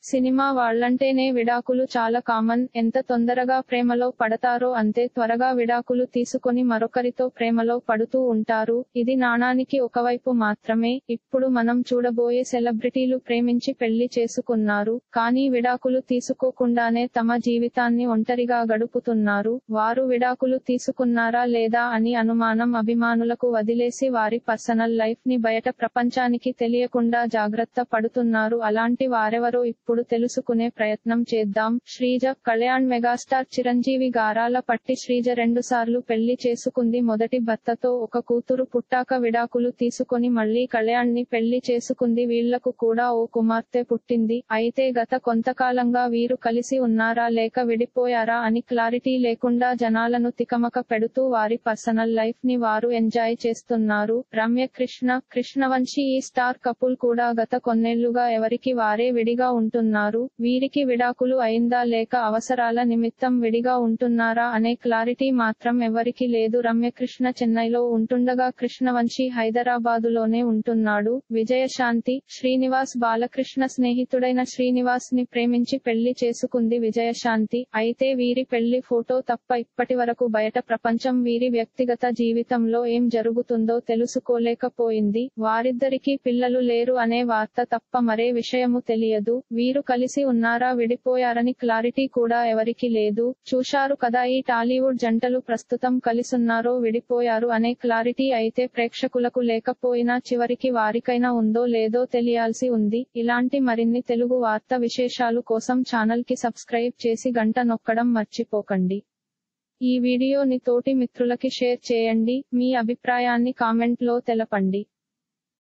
cinema వాళ్ళంటేనే విడాకులు చాలా common ఎంత తొందరగా ప్రేమలో పడతారో అంతే త్వరగా విడాకులు తీసుకొని మరొకరితో ప్రేమలో పడుతూ ఉంటారు ఇది నాణానికి ఒకవైపు మాత్రమే ఇప్పుడు మనం చూడబోయే సెలబ్రిటీలు ప్రేమించి పెళ్లి చేసుకున్నారు కానీ విడాకులు తీసుకోకుండానే తమ జీవితాన్ని ఒంటరిగా గడుపుతున్నారు వారు విడాకులు తీసుకున్నారా లేదా అని అనుమానం అభిమానులకు వదిలేసి వారి పర్సనల్ లైఫ్ ని బయట ప్రపంచానికి తెలియకుండా జాగ్రత్త పడుతున్నారు అలాంటి వారెవరో ఇప్పుడు తెలుసుకునే ప్రయత్నం చేద్దాం శ్రీజ కళ్యాణ్ మెగాస్టార్ చిరంజీవి గారాల పట్టి శ్రీజ రెండుసార్లు పెళ్లి చేసుకుంది మొదటి భర్తతో ఒక కూతురు పుట్టాక విడాకులు తీసుకొని మళ్లీ కళ్యాణ్ ని పెళ్లి చేసుకుంది వీళ్లకు కూడా ఓ కుమార్తె పుట్టింది అయితే గత కొంతకాలంగా వీరు కలిసి ఉన్నారా లేక విడిపోయారా అని క్లారిటీ లేకుండా జనాలను తికమక పెడుతూ వారి పర్సనల్ లైఫ్ ని వారు ఎంజాయ్ చేస్తున్నారు రమ్య కృష్ణ కృష్ణవంశీ ఈ స్టార్ కపుల్ కూడా గత కొన్నేళ్లుగా ఎవరికి వారే విడిగా ఉంటున్నారు వీరికి విడాకులు అయిందా లేక అవసరాల నిమిత్తం విడిగా ఉంటున్నారా అనే క్లారిటీ మాత్రం ఎవరికి లేదు రమ్యకృష్ణ చెన్నైలో ఉంటుండగా కృష్ణవంశీ హైదరాబాదులోనే ఉంటున్నాడు విజయశాంతి శ్రీనివాస్ బాలకృష్ణ స్నేహితుడైన శ్రీనివాస్ ని ప్రేమించి పెళ్లి చేసుకుంది విజయశాంతి అయితే వీరి పెళ్లి ఫోటో తప్ప ఇప్పటి వరకు బయట ప్రపంచం వీరి వ్యక్తిగత జీవితంలో ఏం జరుగుతుందో తెలుసుకోలేకపోయింది వారిద్దరికీ పిల్లలు లేరు అనే వార్త తప్ప మరే విషయము తెలియదు వీరు కలిసి ఉన్నారా విడిపోయారని క్లారిటీ కూడా ఎవరికి లేదు చూశారు కదా ఈ టాలీవుడ్ జంటలు ప్రస్తుతం కలిసున్నారో విడిపోయారు అనే క్లారిటీ అయితే ప్రేక్షకులకు లేకపోయినా చివరికి వారికైనా ఉందో లేదో తెలియాల్సి ఉంది ఇలాంటి మరిన్ని తెలుగు వార్త విశేషాలు కోసం ఛానల్ కి సబ్స్క్రైబ్ చేసి గంట నొక్కడం మర్చిపోకండి ఈ వీడియోని తోటి మిత్రులకి షేర్ చేయండి మీ అభిప్రాయాన్ని కామెంట్ లో తెలపండి